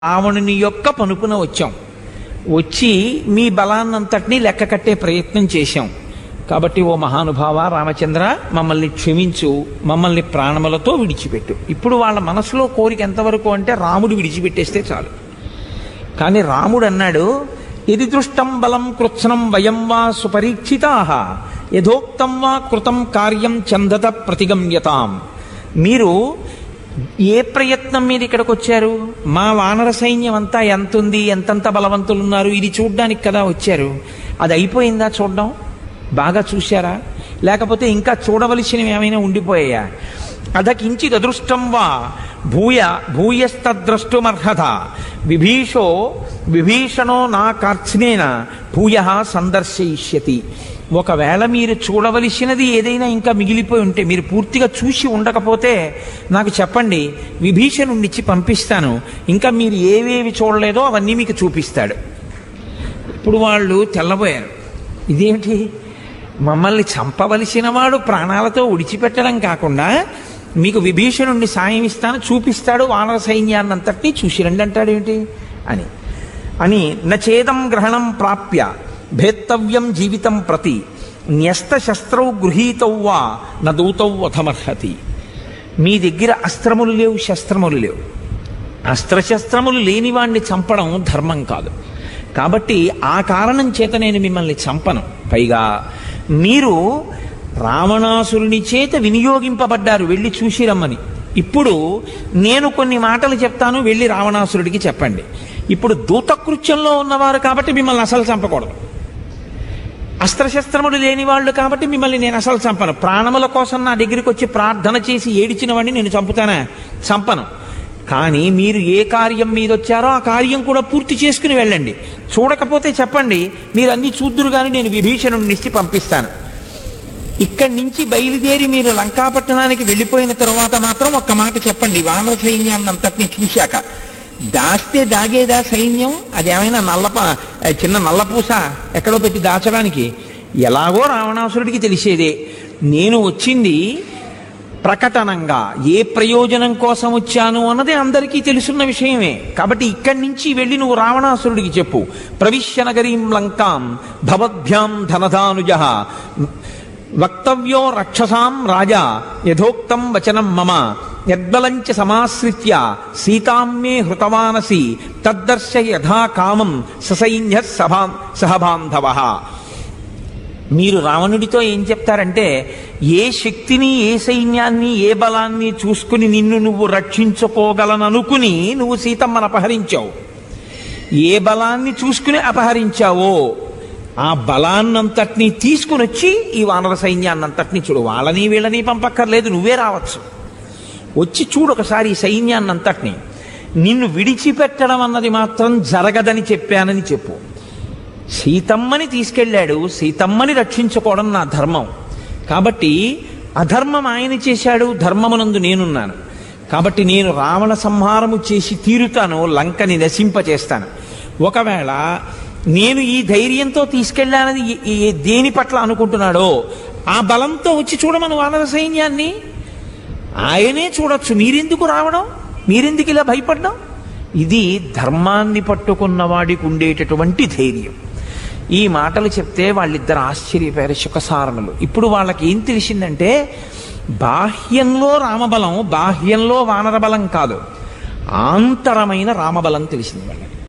రావణుని యొక్క పనుపున వచ్చాం వచ్చి మీ బలాన్నంతటినీ లెక్క కట్టే ప్రయత్నం చేశాం కాబట్టి ఓ మహానుభావ రామచంద్ర మమ్మల్ని క్షమించు మమ్మల్ని ప్రాణములతో విడిచిపెట్టు ఇప్పుడు వాళ్ళ మనసులో కోరిక ఎంతవరకు అంటే రాముడు విడిచిపెట్టేస్తే చాలు కానీ రాముడు అన్నాడు ఇది దృష్టం బలం కృత్సనం వయం వా సుపరీక్షితా యథోక్తం వా కృతం కార్యం చందత ప్రతిగమ్యతాం మీరు ఏ ప్రయత్నం మీద ఇక్కడికి వచ్చారు మా వానర సైన్యం అంతా ఎంత ఉంది ఎంతంత బలవంతులు ఉన్నారు ఇది చూడ్డానికి కదా వచ్చారు అది అయిపోయిందా చూడడం బాగా చూశారా లేకపోతే ఇంకా చూడవలసినవి ఏమైనా ఉండిపోయాయా అధకించిద్ అదృష్టం వా భూయ భూయస్తద్రష్టుమర్హత విభీషో విభీషణో నా కార్చినేన భూయ సందర్శయిష్యతి ఒకవేళ మీరు చూడవలసినది ఏదైనా ఇంకా మిగిలిపోయి ఉంటే మీరు పూర్తిగా చూసి ఉండకపోతే నాకు చెప్పండి విభీషణుడిచ్చి పంపిస్తాను ఇంకా మీరు ఏవేవి చూడలేదో అవన్నీ మీకు చూపిస్తాడు ఇప్పుడు వాళ్ళు తెల్లబోయారు ఇదేమిటి మమ్మల్ని చంపవలసిన వాడు ప్రాణాలతో విడిచిపెట్టడం కాకుండా మీకు విభీషణుడిని సాయం ఇస్తాను చూపిస్తాడు వానర సైన్యాన్నంతటినీ చూసి రండి అంటాడేమిటి అని అని నచేదం గ్రహణం ప్రాప్య భేత్తవ్యం జీవితం ప్రతి న్యస్త శస్త్రౌ గృహీతౌ వా నదూతౌ వధమర్హతి మీ దగ్గర అస్త్రములు లేవు శస్త్రములు లేవు అస్త్రశస్త్రములు లేని వాణ్ణి చంపడం ధర్మం కాదు కాబట్టి ఆ కారణం చేత నేను మిమ్మల్ని చంపను పైగా మీరు రావణాసురుని చేత వినియోగింపబడ్డారు వెళ్ళి చూసి రమ్మని ఇప్పుడు నేను కొన్ని మాటలు చెప్తాను వెళ్ళి రావణాసురుడికి చెప్పండి ఇప్పుడు దూతకృత్యంలో ఉన్నవారు కాబట్టి మిమ్మల్ని అసలు చంపకూడదు అస్త్రశస్త్రములు లేని వాళ్ళు కాబట్టి మిమ్మల్ని నేను అసలు చంపను ప్రాణముల కోసం నా దగ్గరికి వచ్చి ప్రార్థన చేసి ఏడిచిన వాడిని నేను చంపుతానా చంపను కానీ మీరు ఏ కార్యం మీద వచ్చారో ఆ కార్యం కూడా పూర్తి చేసుకుని వెళ్ళండి చూడకపోతే చెప్పండి మీరు అన్ని చూద్దురు కానీ నేను విభీషణుడిని ఇచ్చి పంపిస్తాను ఇక్కడి నుంచి బయలుదేరి మీరు లంకాపట్టణానికి వెళ్ళిపోయిన తర్వాత మాత్రం ఒక్క మాట చెప్పండి వానర సైన్యాన్ని అంతటిని చూశాక దాస్తే దాగేదా సైన్యం అదేమైనా నల్లప చిన్న నల్లపూస ఎక్కడో పెట్టి దాచడానికి ఎలాగో రావణాసురుడికి తెలిసేదే నేను వచ్చింది ప్రకటనంగా ఏ ప్రయోజనం కోసం వచ్చాను అన్నది అందరికీ తెలుసున్న విషయమే కాబట్టి ఇక్కడి నుంచి వెళ్ళి నువ్వు రావణాసురుడికి చెప్పు ప్రవిశ్య నగరీం లంకాం భవద్భ్యాం ధనధానుజ వక్తవ్యో రక్షసాం రాజా యథోక్తం వచనం మమ యద్బలంచ సమాశ్రిత్య సీతామ్మే హృతవానసి తద్దర్శ యథా కామం ససైన్య సభా సహబాంధవ మీరు రావణుడితో ఏం చెప్తారంటే ఏ శక్తిని ఏ సైన్యాన్ని ఏ బలాన్ని చూసుకుని నిన్ను నువ్వు రక్షించుకోగలననుకుని నువ్వు సీతమ్మను అపహరించావు ఏ బలాన్ని చూసుకుని అపహరించావో ఆ బలాన్నంతటినీ తీసుకుని వచ్చి ఈ వానర సైన్యాన్నంతటినీ చూడు వాళ్ళని వీళ్ళని పంపక్కర్లేదు నువ్వే రావచ్చు వచ్చి చూడు ఒకసారి ఈ సైన్యాన్నంతటినీ నిన్ను విడిచిపెట్టడం అన్నది మాత్రం జరగదని చెప్పానని చెప్పు సీతమ్మని తీసుకెళ్ళాడు సీతమ్మని రక్షించుకోవడం నా ధర్మం కాబట్టి అధర్మం ఆయన చేశాడు ధర్మమునందు నేనున్నాను కాబట్టి నేను రావణ సంహారము చేసి తీరుతాను లంకని నశింపచేస్తాను ఒకవేళ నేను ఈ ధైర్యంతో తీసుకెళ్ళానని ఈ- ఈ దేని పట్ల అనుకుంటున్నాడో ఆ బలంతో వచ్చి చూడమను వానర సైన్యాన్ని ఆయనే చూడొచ్చు మీరెందుకు రావడం మీరెందుకు ఇలా భయపడ్డం ఇది ధర్మాన్ని పట్టుకున్న వాడికి ఉండేటటువంటి ధైర్యం ఈ మాటలు చెప్తే వాళ్ళిద్దరు ఆశ్చర్యపోయారు శుకసారణలు ఇప్పుడు వాళ్ళకి ఏం తెలిసిందంటే బాహ్యంలో రామబలం బాహ్యంలో వానర బలం కాదు ఆంతరమైన రామబలం తెలిసింది వాళ్ళకి